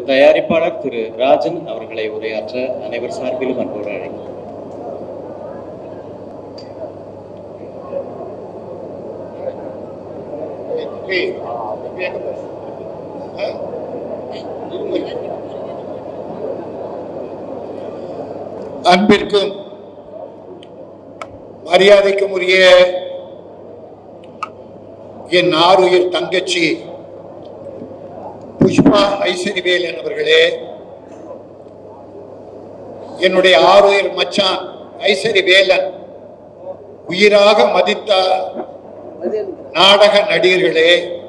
தயாரிப்பாளர் திரு ராஜன் அவர்களை உரையாற்ற அனைவர் சார்பிலும் அன்போடு அழைக்கிறேன் அன்பிற்கும் மரியாதைக்கும் உரிய என் ஆறுயிர் தங்கச்சி புஷ்பா ஐஸ்வரிவேலன் அவர்களே என்னுடைய ஆறுயிர் மச்சான் ஐஸ்வரி வேலன் உயிராக மதித்த நாடக நடிகர்களே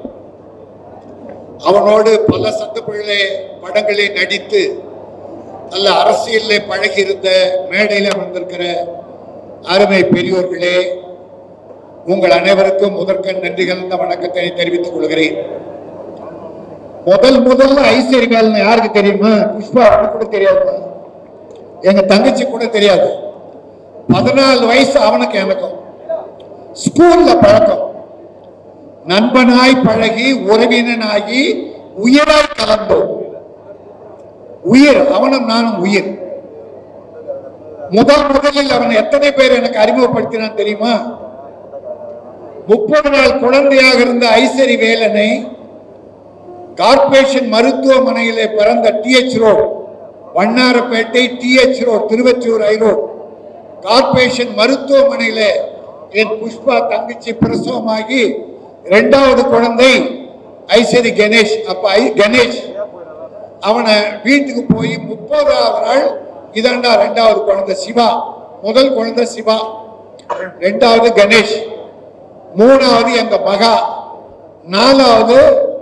அவனோடு பல சந்தர்ப்பங்களே படங்களில் நடித்து நல்ல அரசியலில் பழகி இருந்த மேடையில் வந்திருக்கிற அருமை பெரியோர்களே உங்கள் அனைவருக்கும் முதற்கண் நன்றி கலந்த வணக்கத்தை தெரிவித்துக் கொள்கிறேன் முதல் முதல்ல ஐஸ்வர்யால் யாருக்கு தெரியுமா புஷ்பா அவனுக்கு கூட தெரியாது எங்க தங்கச்சி கூட தெரியாது பதினாலு வயசு அவனுக்கு எனக்கும் ஸ்கூல்ல பழக்கம் நண்பனாய் பழகி உறவினனாகி உயிராய் கலந்தோம் உயிர் அவனும் நானும் உயிர் முதல் முதலில் அவன் எத்தனை பேர் எனக்கு அறிமுகப்படுத்தினான் தெரியுமா முப்பது நாள் குழந்தையாக இருந்த ஐசரி வேலனை கார்பரேஷன் மருத்துவமனையிலே பிறந்த TH road Vannarapettai TH road Thiruvachur ஐரோட் கார்பரேஷன் மருத்துவமனையில என் புஷ்பா தங்கச்சி பிரசவமாகி இரண்டாவது குழந்தை ஐஸ்வரி கணேஷ் அப்ப ஐ- கணேஷ் அவனை வீட்டுக்கு போய் முப்பதாவது நாள் இதாண்டா ரெண்டாவது குழந்தை சிவா முதல் குழந்தை சிவா ரெண்டாவது கணேஷ் மூணாவது எங்க மகா நாலாவது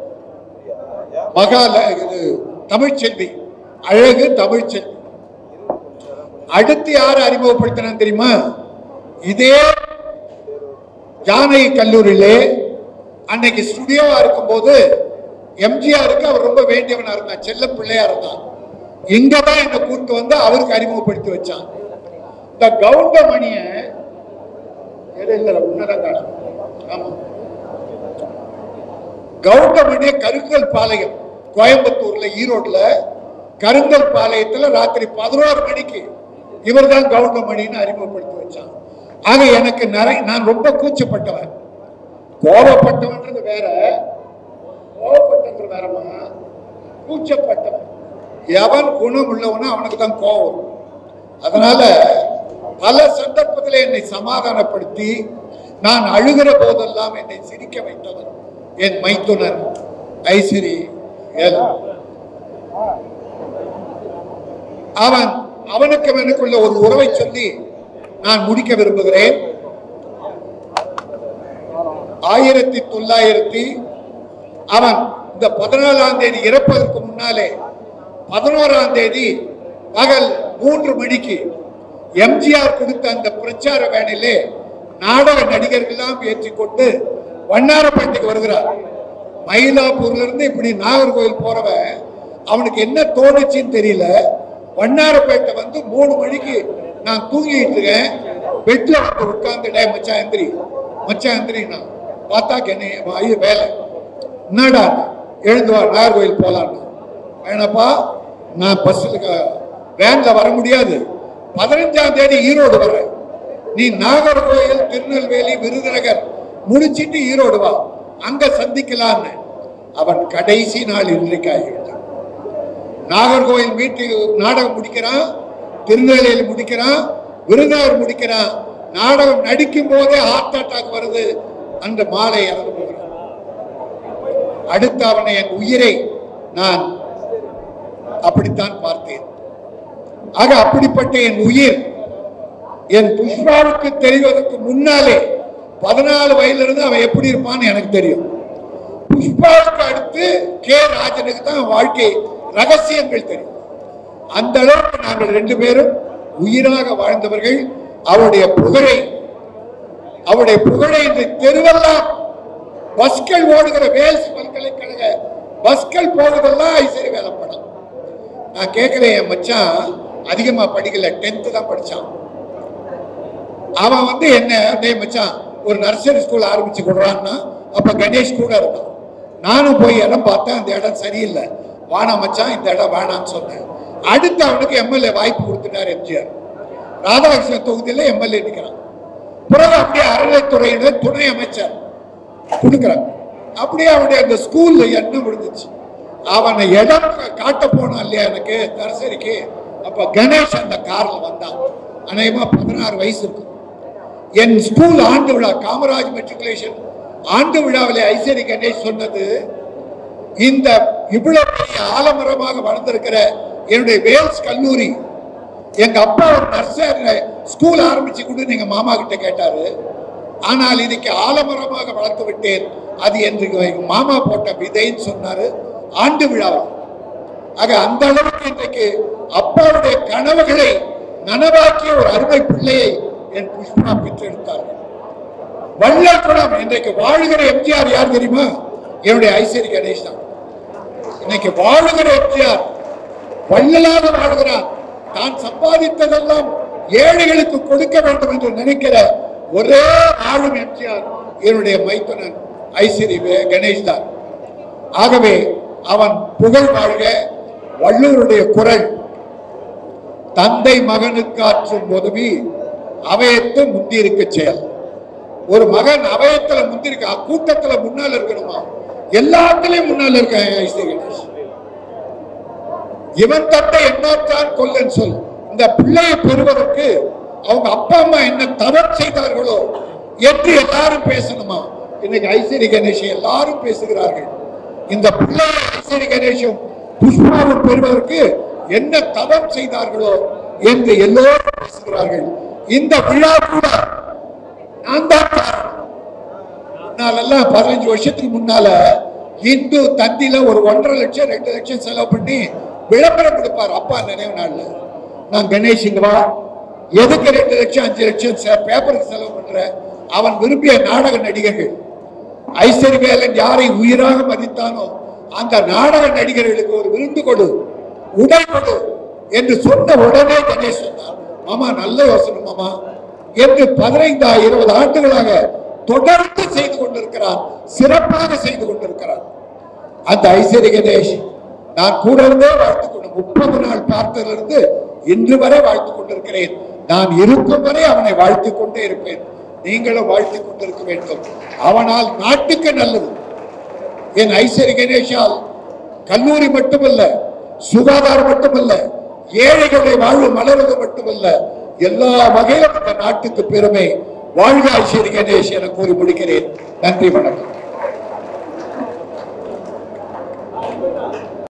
மகால இது தமிழ்ச்செல்வி அழகு தமிழ்ச்செல்வி அடுத்து யார் அறிமுகப்படுத்தினான் தெரியுமா இதே ஜானகி கல்லூரியிலே அன்னைக்கு ஸ்டுடியோவா இருக்கும்போது எம்ஜிஆருக்கு அவர் ரொம்ப வேண்டியவனா இருந்தான் செல்ல பிள்ளையா இருந்தான் இங்கதான் என்னை கூட்டு வந்து அவருக்கு அறிமுகப்படுத்தி வச்சான் இந்த கவுண்டமணிய இல்ல உன்னதான் காணும் ஆமா கவுண்டமணிய கருங்கல் பாளையம் கோயம்புத்தூர்ல ஈரோட்ல கருங்கல் பாளையத்துல ராத்திரி பதினோரு மணிக்கு இவர்தான் கவுண்டமணின்னு அறிமுகப்படுத்தி வச்சான் ஆக எனக்கு நிறைய நான் ரொம்ப கூச்சப்பட்டவன் கோபப்பட்டவன்றது வேற கோபப்பட்டது வேறமா கூச்சப்பட்டவன் எவன் குணம் உள்ளவனோ அவனுக்கு தான் கோபம் வரும். அதனால பல சந்தர்ப்பத்தில் என்னை சமாதானப்படுத்தி நான் அழுகிற போதெல்லாம் என்னை சிரிக்க வைத்தவன் என் மைத்துனர் ஐஸ்வரி எல். அவன் அவனுக்கு எனக்குள்ள ஒரு உறவை சொல்லி நான் முடிக்க விரும்புகிறேன் ஆயிரத்தி தொள்ளாயிரத்தி அவன் இந்த பதினாலாம் தேதி இறப்பதற்கு முன்னாலே பதினோராம் தேதி பகல் மூன்று மணிக்கு எம்ஜிஆர் கொடுத்த அந்த பிரச்சார வேனிலே நாடக நடிகர்கள்லாம் ஏற்றிக்கொண்டு வண்ணாரப்பேட்டைக்கு வருகிறார் மயிலாப்பூர்ல இருந்து இப்படி நாகர்கோவில் போறவன் அவனுக்கு என்ன தோணுச்சுன்னு தெரியல வண்ணாரப்பேட்டை வந்து மூணு மணிக்கு நான் தூங்கிட்டு இருக்கேன் பெட்ல வந்து உட்கார்ந்து டே மச்சான் எந்திரி மச்சான் எந்திரினா பார்த்தா என்ன ஐயோ வேலை என்னடா எழுந்து வா நாகர்கோவில் போலான்னு வேணப்பா நான் பஸ்ஸில் வேன்ல வர முடியாது பதினஞ்சாம் தேதி ஈரோடு வரேன் நீ நாகர்கோயில் திருநெல்வேலி விருதுநகர் முடிச்சிட்டு ஈரோடு வா அங்க சந்திக்கலான்னு அவன் கடைசி நாள் இன்றைக்கு ஆகிவிட்டான் நாகர்கோயில் வீட்டுக்கு நாடகம் முடிக்கிறான் திருநெல்வேலியில் முடிக்கிறான் விருதுநகர் முடிக்கிறான் நாடகம் நடிக்கும் போதே ஹார்ட் அட்டாக் வருது அந்த மாலை இறந்து போகிறான் அடுத்து அவனை என் உயிரை நான் அப்படித்தான் பார்த்தேன் ஆக அப்படிப்பட்ட என் உயிர் என் புஷ்பாவுக்கு தெரிவதற்கு முன்னாலே பதினாலு வயதுல இருந்து அவன் எப்படி இருப்பான்னு எனக்கு தெரியும் புஷ்பாவுக்கு அடுத்து கே ராஜனுக்கு தான் வாழ்க்கை ரகசியங்கள் தெரியும் அந்த அளவுக்கு நாங்கள் ரெண்டு பேரும் உயிராக வாழ்ந்தவர்கள் அவருடைய புகழை அவருடைய புகழை இந்த தெருவெல்லாம் பஸ்கள் ஓடுகிற வேல்ஸ் பல்கலைக்கழக பஸ்கள் போவதெல்லாம் ஐசரி வேலை படம் நான் கேட்கிறேன் என் மச்சான் அதிகமா படிக்கல டென்த்து தான் படிச்சான் அவன் வந்து என்ன டேய் மச்சான் ஒரு நர்சரி ஸ்கூல் ஆரம்பிச்சு கொடுறான்னா அப்ப கணேஷ் கூட இருந்தான் நானும் போய் இடம் பார்த்தேன் அந்த இடம் சரியில்லை வானா மச்சான் இந்த இடம் வேணாம்னு சொன்னேன் அடுத்து அவனுக்கு எம்எல்ஏ வாய்ப்பு கொடுத்துட்டார் எம்ஜிஆர் ராதாகிருஷ்ணன் தொகுதியில் எம்எல்ஏ நிற்கிறான் பிறகு அப்படியே அறநிலைத்துறையினர் துணை அமைச்சர் கொடுக்குறாங்க அப்படியே அவனுடைய அந்த ஸ்கூல்ல எண்ணம் விழுந்துச்சு அவனை இடம் கா- காட்ட போனான் இல்லையா எனக்கு நர்சரிக்கு அப்ப கணேஷ் அந்த கார்ல வந்தான் அநேகமா பதினாறு வயசு இருக்கும் என் ஸ்கூல் ஆண்டு விழா காமராஜ் மெட்ரிகுலேஷன் ஆண்டு விழாவிலே ஐசரி கணேஷ் சொன்னது இந்த இவ்வளவு பெரிய ஆலமரமாக வளர்ந்திருக்கிற என்னுடைய வேல்ஸ் கல்லூரி எங்க அப்பா ஒரு நர்சர் ஸ்கூல் ஆரம்பிச்சு கூட நீங்க மாமா கிட்ட கேட்டாரு ஆனால் இதுக்கு ஆலமரமாக வளர்த்து விட்டேன் அது என்று எங்க மாமா போட்ட விதைன்னு சொன்னாரு ஆண்டு விழாவில் ஆக அந்த அளவுக்கு இன்றைக்கு அப்பாவுடைய கனவுகளை நனவாக்கிய ஒரு அருமை பிள்ளையை என் புஷ்பா பெற்றெடுத்தார்கள் வள்ளல் குணம் இன்றைக்கு வாழுகிற எம்ஜிஆர் யார் தெரியுமா என்னுடைய ஐஸ்வரி கணேஷ் தான் இன்னைக்கு வாழுகிற எம்ஜிஆர் வள்ளலாக வாழ்கிறார் தான் சம்பாதித்ததெல்லாம் ஏழைகளுக்கு கொடுக்க வேண்டும் என்று நினைக்கிற ஒரே ஆளும் எம்ஜிஆர் என்னுடைய மைத்துனன் ஐஸ்வரி வே- கணேஷ் தான் ஆகவே அவன் புகழ் வாழ்க வள்ளூருடைய குரல் தந்தை மகனுக்கு ஆற்றும் உதவி அவையத்து முந்தியிருக்க செயல் ஒரு மகன் அவையத்துல முந்திருக்க கூட்டத்துல முன்னால் இருக்கணுமா எல்லாத்துலயும் முன்னால் இருக்க ஐஸ்வரி கணேஷ் இவன் தட்டை எண்ணாற்றான் கொல்லன் சொல் இந்த பிள்ளையை பெறுவதற்கு அவங்க அப்பா அம்மா என்ன தவறு செய்தார்களோ என்று எல்லாரும் பேசணுமா இன்னைக்கு ஐஸ்வரி கணேஷ் எல்லாரும் பேசுகிறார்கள் இந்த பிள்ளையை ஐஸ்வரி கணேஷும் புஷ்பாவும் பெறுவதற்கு என்ன தவம் செய்தார்களோ என்று எல்லோரும் பேசுகிறார்கள் இந்த விழா கூட நான் தான் காரணம் முன்னாலெல்லாம் பதினஞ்சு வருஷத்துக்கு முன்னால இந்து தந்தில ஒரு ஒன்றரை லட்சம் ரெண்டு லட்சம் செலவு பண்ணி விளம்பரம் கொடுப்பார் அப்பா நினைவு நாள்ல நான் கணேஷ் இங்க வா எதுக்கு ரெண்டு லட்சம் அஞ்சு லட்சம் செ- பேப்பருக்கு செலவு பண்ற அவன் விரும்பிய நாடக நடிகர்கள் ஐஸ்வரி வேலன் யாரை உயிராக மதித்தானோ அந்த நாடக நடிகர்களுக்கு ஒரு விருந்து கொடு உடை கொடு என்று சொன்ன உடனே கணேஷ் சொன்னார் மாமா நல்ல யோசனை மாமா என்று பதினைந்து இருபது ஆண்டுகளாக தொடர்ந்து செய்து கொண்டிருக்கிறார் சிறப்பாக செய்து கொண்டிருக்கிறார் அந்த ஐஸ்வரி கணேஷ் நான் கூட இருந்தே வாழ்த்து கொண்டு முப்பது நாள் பார்த்ததிலிருந்து இன்று வரை வாழ்த்து கொண்டிருக்கிறேன் நான் இருக்கும் வரை அவனை வாழ்த்திக் கொண்டே இருப்பேன் நீங்களும் வாழ்த்திக் கொண்டிருக்க வேண்டும் அவனால் நாட்டுக்கு நல்லது என் ஐஸ்வரி கணேஷால் கல்லூரி மட்டுமல்ல சுகாதாரம் மட்டுமல்ல ஏழைகளுடைய வாழ்வு மலர்வது மட்டுமல்ல எல்லா வகையிலும் இந்த நாட்டுக்கு பெருமை வாழ்க ஐஸ்வரி கணேஷ் என கூறி முடிக்கிறேன் நன்றி வணக்கம்